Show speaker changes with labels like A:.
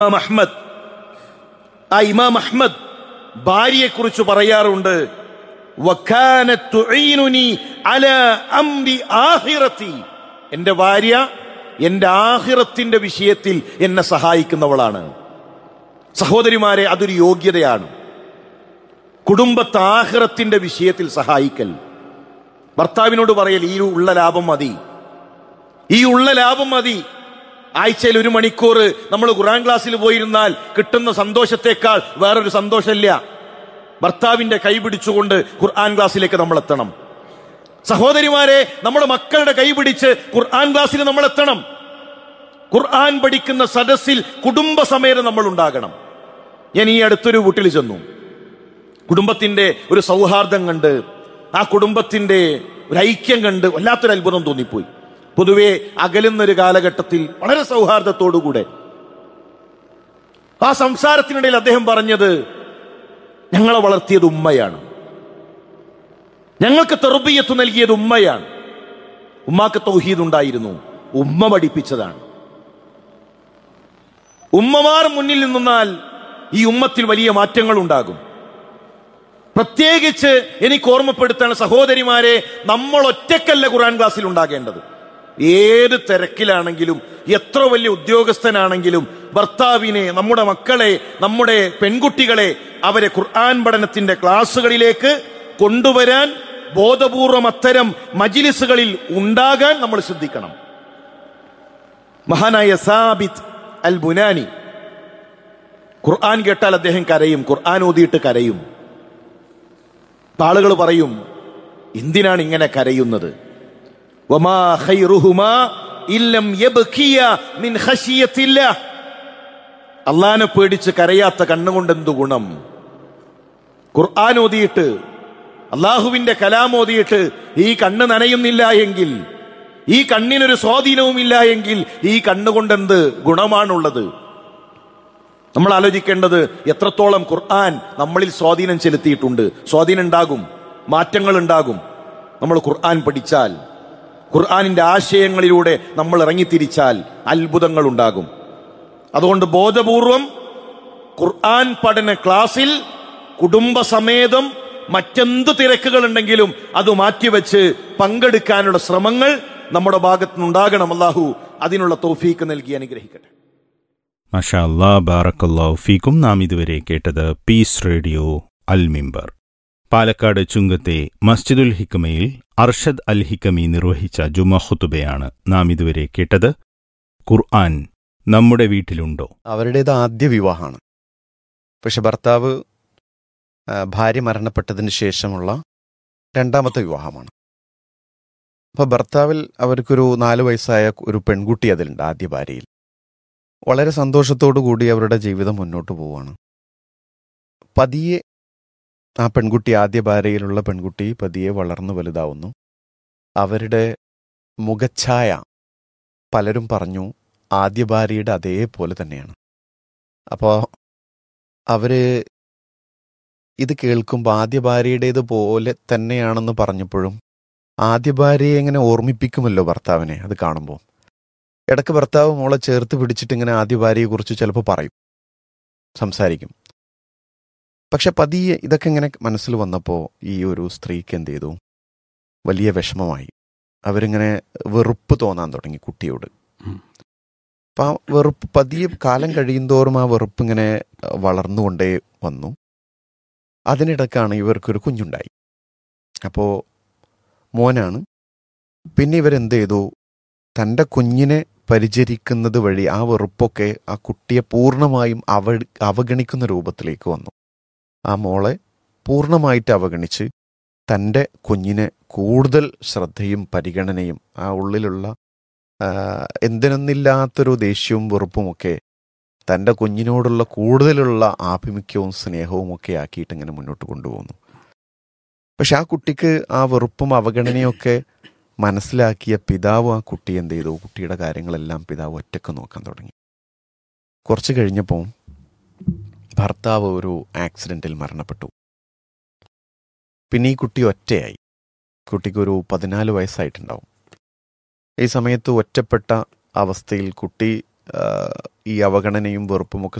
A: ഇമാം അഹ്മദ് ആ ഇമാം അഹ്മദ് ഭാര്യയെക്കുറിച്ച് പറയാറുണ്ട് വക്കാനത്ത് തുഈനുനി അലാ അംരി ആഖിറത്തി എന്റെ ഭാര്യ എന്റെ ആഹിറത്തിന്റെ വിഷയത്തിൽ എന്നെ സഹായിക്കുന്നവളാണ് സഹോദരിമാരെ അതൊരു യോഗ്യതയാണ് കുടുംബത്തെ ആഹിറത്തിന്റെ വിഷയത്തിൽ സഹായിക്കൽ ഭർത്താവിനോട് പറയൽ ഈ ഉള്ള ലാഭം മതി ഈ ഉള്ള ലാഭം മതി ആഴ്ചയിൽ ഒരു മണിക്കൂർ നമ്മൾ ഖുറാൻ ക്ലാസ്സിൽ പോയിരുന്നാൽ കിട്ടുന്ന സന്തോഷത്തെക്കാൾ വേറൊരു സന്തോഷമില്ല ഭർത്താവിന്റെ കൈ പിടിച്ചുകൊണ്ട് ഖുർആൻ ക്ലാസ്സിലേക്ക് നമ്മൾ എത്തണം സഹോദരിമാരെ നമ്മുടെ മക്കളുടെ കൈ പിടിച്ച് ഖുർആൻ ക്ലാസ്സിൽ നമ്മൾ എത്തണം ഖുർആൻ പഠിക്കുന്ന സദസ്സിൽ കുടുംബസമേതം നമ്മൾ ഉണ്ടാകണം ഞാൻ ഈ അടുത്തൊരു വീട്ടിൽ ചെന്നു കുടുംബത്തിന്റെ ഒരു സൗഹാർദ്ദം കണ്ട് ആ കുടുംബത്തിന്റെ ഒരു ഐക്യം കണ്ട് വല്ലാത്തൊരു അത്ഭുതം തോന്നിപ്പോയി പൊതുവെ അകലുന്നൊരു കാലഘട്ടത്തിൽ വളരെ സൗഹാർദ്ദത്തോടുകൂടെ ആ സംസാരത്തിനിടയിൽ അദ്ദേഹം പറഞ്ഞത് ഞങ്ങളെ വളർത്തിയത് ഉമ്മയാണ് ഞങ്ങൾക്ക് തെറുബിയത്ത് നൽകിയത് ഉമ്മയാണ് ഉമ്മാക്ക് തൗഹീദ് ഉണ്ടായിരുന്നു ഉമ്മ പഠിപ്പിച്ചതാണ് ഉമ്മമാർ മുന്നിൽ നിന്നാൽ ഈ ഉമ്മത്തിൽ വലിയ മാറ്റങ്ങൾ ഉണ്ടാകും പ്രത്യേകിച്ച് എനിക്ക് ഓർമ്മപ്പെടുത്താണ് സഹോദരിമാരെ നമ്മൾ ഒറ്റക്കല്ല ഖുറാൻ ക്ലാസ്സിൽ ഉണ്ടാകേണ്ടത് ഏത് തിരക്കിലാണെങ്കിലും എത്ര വലിയ ഉദ്യോഗസ്ഥനാണെങ്കിലും ഭർത്താവിനെ നമ്മുടെ മക്കളെ നമ്മുടെ പെൺകുട്ടികളെ അവരെ ഖുർആൻ പഠനത്തിന്റെ ക്ലാസ്സുകളിലേക്ക് കൊണ്ടുവരാൻ ബോധപൂർവം അത്തരം മജിലിസുകളിൽ ഉണ്ടാകാൻ നമ്മൾ ശ്രദ്ധിക്കണം മഹാനായ സാബിത് അൽ ബുനാനി ഖുർആൻ കേട്ടാൽ അദ്ദേഹം കരയും ഖുർആൻ ഓതിയിട്ട് കരയും അപ്പൊ ആളുകൾ പറയും എന്തിനാണ് ഇങ്ങനെ കരയുന്നത് വമാ ഖൈറുഹുമാ ഇല്ലം യബ്കിയ മിൻ ഖശിയത്തില്ലാഹ് അള്ളാനെ പേടിച്ച് കരയാത്ത കണ്ണുകൊണ്ട് എന്തു ഗുണം ഖുർആൻ ഓതിയിട്ട് അള്ളാഹുവിന്റെ കലാം ഓതിയിട്ട് ഈ കണ്ണ് നനയുന്നില്ല എങ്കിൽ ഈ കണ്ണിനൊരു സ്വാധീനവുമില്ല എങ്കിൽ ഈ കണ്ണുകൊണ്ടെന്ത് ഗുണമാണുള്ളത് നമ്മൾ ആലോചിക്കേണ്ടത് എത്രത്തോളം ഖുർആൻ നമ്മളിൽ സ്വാധീനം ചെലുത്തിയിട്ടുണ്ട് സ്വാധീനം ഉണ്ടാകും മാറ്റങ്ങൾ ഉണ്ടാകും നമ്മൾ ഖുർആൻ പഠിച്ചാൽ ഖുർആനിന്റെ ആശയങ്ങളിലൂടെ നമ്മൾ ഇറങ്ങിത്തിരിച്ചാൽ അത്ഭുതങ്ങൾ ഉണ്ടാകും അതുകൊണ്ട് ബോധപൂർവം ഖുർആൻ പഠന ക്ലാസ്സിൽ കുടുംബസമേതം മറ്റെന്ത് തിരക്കുകൾ ഉണ്ടെങ്കിലും അത് മാറ്റിവെച്ച് പങ്കെടുക്കാനുള്ള ശ്രമങ്ങൾ നമ്മുടെ ഭാഗത്തുനിന്നുണ്ടാകണം അല്ലാഹു അതിനുള്ള തോഫീക്ക് നൽകി അനുഗ്രഹിക്കട്ടെ
B: മഷാ അല്ലാ ബാറക്കല്ലാഹു ഫീക്കും നാം ഇതുവരെ കേട്ടത് പീസ് റേഡിയോ അൽ മിമ്പർ പാലക്കാട് ചുങ്കത്തെ മസ്ജിദുൽ ഹിക്കമയിൽ അർഷദ് അൽ ഹിക്കമി നിർവഹിച്ച ജുമ ഖുതുബയാണ് നാം ഇതുവരെ കേട്ടത് ഖുർആൻ നമ്മുടെ വീട്ടിലുണ്ടോ
C: അവരുടേത് ആദ്യ വിവാഹമാണ് പക്ഷെ ഭർത്താവ് ആ, ഭാര്യ മരണപ്പെട്ടതിന് ശേഷമുള്ള രണ്ടാമത്തെ വിവാഹമാണ് അപ്പോൾ ഭർത്താവിൽ അവർക്കൊരു നാല് വയസ്സായ ഒരു പെൺകുട്ടി അതിലുണ്ട് ആദ്യ ഭാര്യയിൽ വളരെ സന്തോഷത്തോടു കൂടി അവരുടെ ജീവിതം മുന്നോട്ട് പോവുകയാണ് പതിയെ ആ പെൺകുട്ടി ആദ്യ ഭാര്യയിലുള്ള പെൺകുട്ടി പതിയെ വളർന്നു വലുതാവുന്നു അവരുടെ മുഖഛായ പലരും പറഞ്ഞു ആദ്യ ഭാര്യയുടെ അതേപോലെ തന്നെയാണ് അപ്പോൾ അവർ ഇത് കേൾക്കുമ്പോൾ ആദ്യ ഭാര്യയുടേത് പോലെ തന്നെയാണെന്ന് പറഞ്ഞപ്പോഴും ആദ്യ ഭാര്യയെ ഇങ്ങനെ ഓർമ്മിപ്പിക്കുമല്ലോ ഭർത്താവിനെ അത് കാണുമ്പോൾ ഇടയ്ക്ക് ഭർത്താവ് മോളെ ചേർത്ത് പിടിച്ചിട്ട് ഇങ്ങനെ ആദ്യ ഭാര്യയെക്കുറിച്ച് ചിലപ്പോൾ പറയും സംസാരിക്കും പക്ഷെ പതിയെ ഇതൊക്കെ ഇങ്ങനെ മനസ്സിൽ വന്നപ്പോൾ ഈ ഒരു സ്ത്രീക്ക് എന്ത് ചെയ്തു വലിയ വിഷമമായി അവരിങ്ങനെ വെറുപ്പ് തോന്നാൻ തുടങ്ങി കുട്ടിയോട് അപ്പം ആ വെറുപ്പ് പതിയെ കാലം കഴിയുന്തോറും ആ വെറുപ്പ് ഇങ്ങനെ അഹ്, വളർന്നുകൊണ്ടേ വന്നു അതിനിടക്കാണ് ഇവർക്കൊരു കുഞ്ഞുണ്ടായി അപ്പോൾ മോനാണ് പിന്നെ ഇവരെന്ത് ചെയ്തു തൻ്റെ കുഞ്ഞിനെ പരിചരിക്കുന്നത് വഴി ആ വെറുപ്പൊക്കെ ആ കുട്ടിയെ പൂർണ്ണമായും അവ അവഗണിക്കുന്ന രൂപത്തിലേക്ക് വന്നു ആ മോളെ പൂർണ്ണമായിട്ട് അവഗണിച്ച് തൻ്റെ കുഞ്ഞിനെ കൂടുതൽ ശ്രദ്ധയും പരിഗണനയും ആ ഉള്ളിലുള്ള ആ, എന്തിനൊന്നില്ലാത്തൊരു ദേഷ്യവും വെറുപ്പുമൊക്കെ തൻ്റെ കുഞ്ഞിനോടുള്ള കൂടുതലുള്ള ആഭിമുഖ്യവും സ്നേഹവും ഒക്കെ ആക്കിയിട്ട് ഇങ്ങനെ മുന്നോട്ട് കൊണ്ടുപോകുന്നു പക്ഷെ ആ കുട്ടിക്ക് ആ വെറുപ്പും അവഗണനയൊക്കെ മനസ്സിലാക്കിയ പിതാവ് ആ കുട്ടി എന്ത് ചെയ്തു കുട്ടിയുടെ കാര്യങ്ങളെല്ലാം പിതാവ് ഒറ്റക്ക് നോക്കാൻ തുടങ്ങി കുറച്ച് കഴിഞ്ഞപ്പോൾ ഭർത്താവ് ഒരു ആക്സിഡൻറ്റിൽ മരണപ്പെട്ടു പിന്നെ ഈ കുട്ടി ഒറ്റയായി കുട്ടിക്കൊരു പതിനാല് വയസ്സായിട്ടുണ്ടാവും ഈ സമയത്ത് ഒറ്റപ്പെട്ട അവസ്ഥയിൽ കുട്ടി ആ, ഈ അവഗണനയും വെറുപ്പും ഒക്കെ